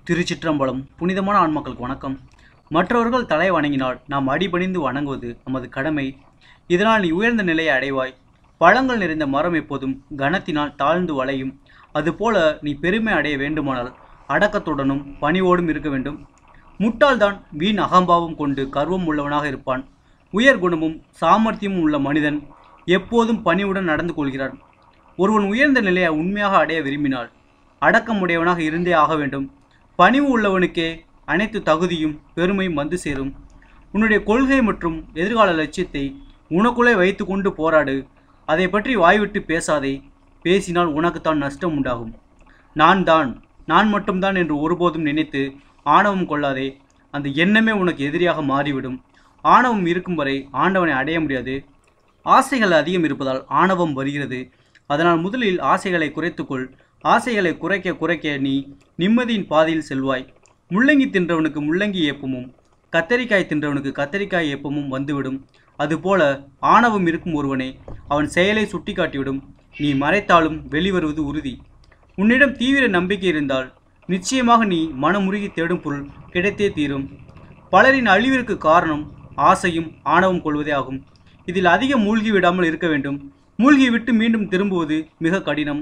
திருச்சிற்றம்பலம் புனிதமான ஆன்மாக்களுக்கு வணக்கம் மற்றவர்கள் தலை வணங்கினால் நாம் அடிபணிந்து வணங்குவது நமது கடமை இதனால் நீ உயர்ந்த நிலையை அடைவாய் பழங்கள் நிறைந்த மரம் எப்போதும் கனத்தினால் தாழ்ந்து வளையும் அதுபோல நீ பெருமை அடைய வேண்டுமானால் அடக்கத்துடனும் பணிவோடும் இருக்க வேண்டும் முட்டாள்தான் வீண் அகம்பாவம் கொண்டு கர்வம் உள்ளவனாக இருப்பான் உயர் குணமும் சாமர்த்தியமும் உள்ள மனிதன் எப்போதும் பணிவுடன் நடந்து கொள்கிறான் ஒருவன் உயர்ந்த நிலையை உண்மையாக அடைய விரும்பினால் அடக்கமுடையவனாக இருந்தே ஆக வேண்டும் பணிவு உள்ளவனுக்கே அனைத்து தகுதியும் பெருமையும் வந்து சேரும் உன்னுடைய கொள்கை மற்றும் எதிர்கால லட்சியத்தை உனக்குள்ளே வைத்துக்கொண்டு போராடு அதை பற்றி வாய்விட்டு பேசாதே பேசினால் உனக்குத்தான் நஷ்டம் உண்டாகும் நான் தான் நான் மட்டும்தான் என்று ஒருபோதும் நினைத்து ஆணவம் கொள்ளாதே அந்த எண்ணமே உனக்கு எதிரியாக மாறிவிடும் ஆணவம் இருக்கும் வரை ஆண்டவனை அடைய முடியாது ஆசைகள் அதிகம் இருப்பதால் ஆணவம் வருகிறது அதனால் முதலில் ஆசைகளை குறைத்துக்கொள் ஆசைகளை குறைக்க குறைக்க நீ நிம்மதியின் பாதையில் செல்வாய் முள்ளங்கி தின்றவனுக்கு முள்ளங்கி ஏப்பமும் கத்தரிக்காய் தின்றவனுக்கு கத்தரிக்காய் ஏப்பமும் வந்துவிடும் அதுபோல ஆணவம் இருக்கும் ஒருவனை அவன் செயலை சுட்டிக்காட்டிவிடும் நீ மறைத்தாலும் வெளிவருவது உறுதி உன்னிடம் தீவிர நம்பிக்கை இருந்தால் நிச்சயமாக நீ மனமுருகி தேடும் பொருள் கிடைத்தே தீரும் பலரின் அழிவிற்கு காரணம் ஆசையும் ஆணவம் கொள்வதே ஆகும் இதில் அதிகம் மூழ்கி விடாமல் இருக்க வேண்டும் மூழ்கி விட்டு மீண்டும் திரும்புவது மிக கடினம்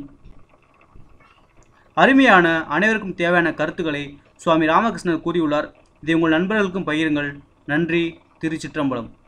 அருமையான அனைவருக்கும் தேவையான கருத்துக்களை சுவாமி ராமகிருஷ்ணர் கூறியுள்ளார் இதை உங்கள் நண்பர்களுக்கும் பகிருங்கள் நன்றி திருச்சிற்றம்பலம்